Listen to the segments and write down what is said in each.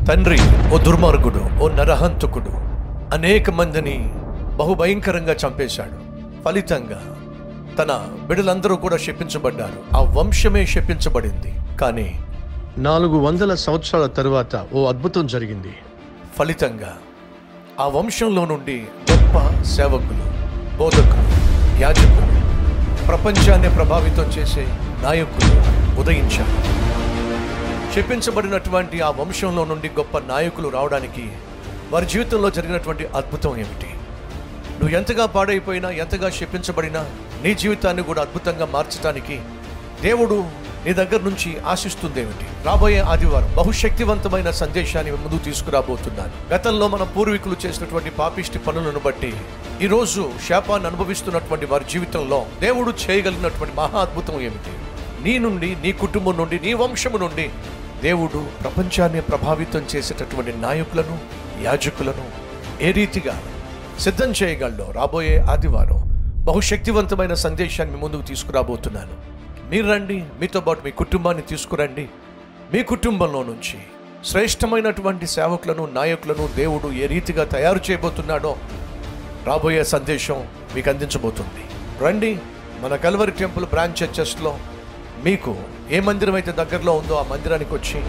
తండ్రి ఓ దుర్మార్గుడు ఓ నరహంతకుడు అనేక మందిని బహుభయంకరంగా చంపేశాడు ఫలితంగా తన బిడ్డలందరూ కూడా శపించబడ్డారు ఆ వంశమే శపించబడింది కానీ నాలుగు వందల సంవత్సరాల తరువాత ఓ అద్భుతం జరిగింది ఫలితంగా ఆ వంశంలో నుండి గొప్ప సేవకులు బోధకులు యాజకులు ప్రపంచాన్ని ప్రభావితం చేసే నాయకులు ఉదయించారు చెప్పించబడినటువంటి ఆ వంశంలో నుండి గొప్ప నాయకులు రావడానికి వారి జీవితంలో జరిగినటువంటి అద్భుతం ఏమిటి నువ్వు ఎంతగా పాడైపోయినా ఎంతగా శపించబడినా నీ జీవితాన్ని కూడా అద్భుతంగా మార్చడానికి దేవుడు నీ దగ్గర నుంచి ఆశిస్తుందేమిటి రాబోయే ఆదివారం బహుశక్తివంతమైన సందేశాన్ని మీ ముందుకు తీసుకురాబోతున్నాను గతంలో మన పూర్వీకులు చేసినటువంటి పాపిష్టి పనులను బట్టి ఈరోజు శాపాన్ని అనుభవిస్తున్నటువంటి వారి జీవితంలో దేవుడు చేయగలిగినటువంటి మహా అద్భుతం ఏమిటి నీ నుండి నీ కుటుంబం నుండి నీ వంశము నుండి దేవుడు ప్రపంచాన్ని ప్రభావితం చేసేటటువంటి నాయకులను యాజకులను ఏ రీతిగా సిద్ధం చేయగలడో రాబోయే ఆదివారం బహుశక్తివంతమైన సందేశాన్ని మీ ముందుకు తీసుకురాబోతున్నాను మీరు రండి మీతో పాటు మీ కుటుంబాన్ని తీసుకురండి మీ కుటుంబంలో నుంచి శ్రేష్టమైనటువంటి సేవకులను నాయకులను దేవుడు ఏ రీతిగా తయారు చేయబోతున్నాడో రాబోయే సందేశం మీకు అందించబోతుంది రండి మన కల్వరి టెంపుల్ బ్రాంచ్ చర్చెస్లో మీకు ఏ మందిరం అయితే దగ్గరలో ఉందో ఆ మందిరానికి వచ్చి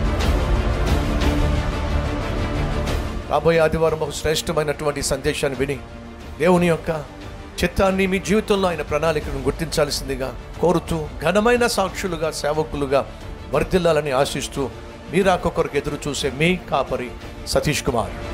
రాబోయే ఆదివారం ఒక శ్రేష్టమైనటువంటి సందేశాన్ని విని దేవుని యొక్క చిత్తాన్ని మీ జీవితంలో ఆయన ప్రణాళికను గుర్తించాల్సిందిగా కోరుతూ ఘనమైన సాక్షులుగా సేవకులుగా వర్ధిల్లాలని ఆశిస్తూ మీరాకొకరికి ఎదురు చూసే మీ కాపరి సతీష్ కుమార్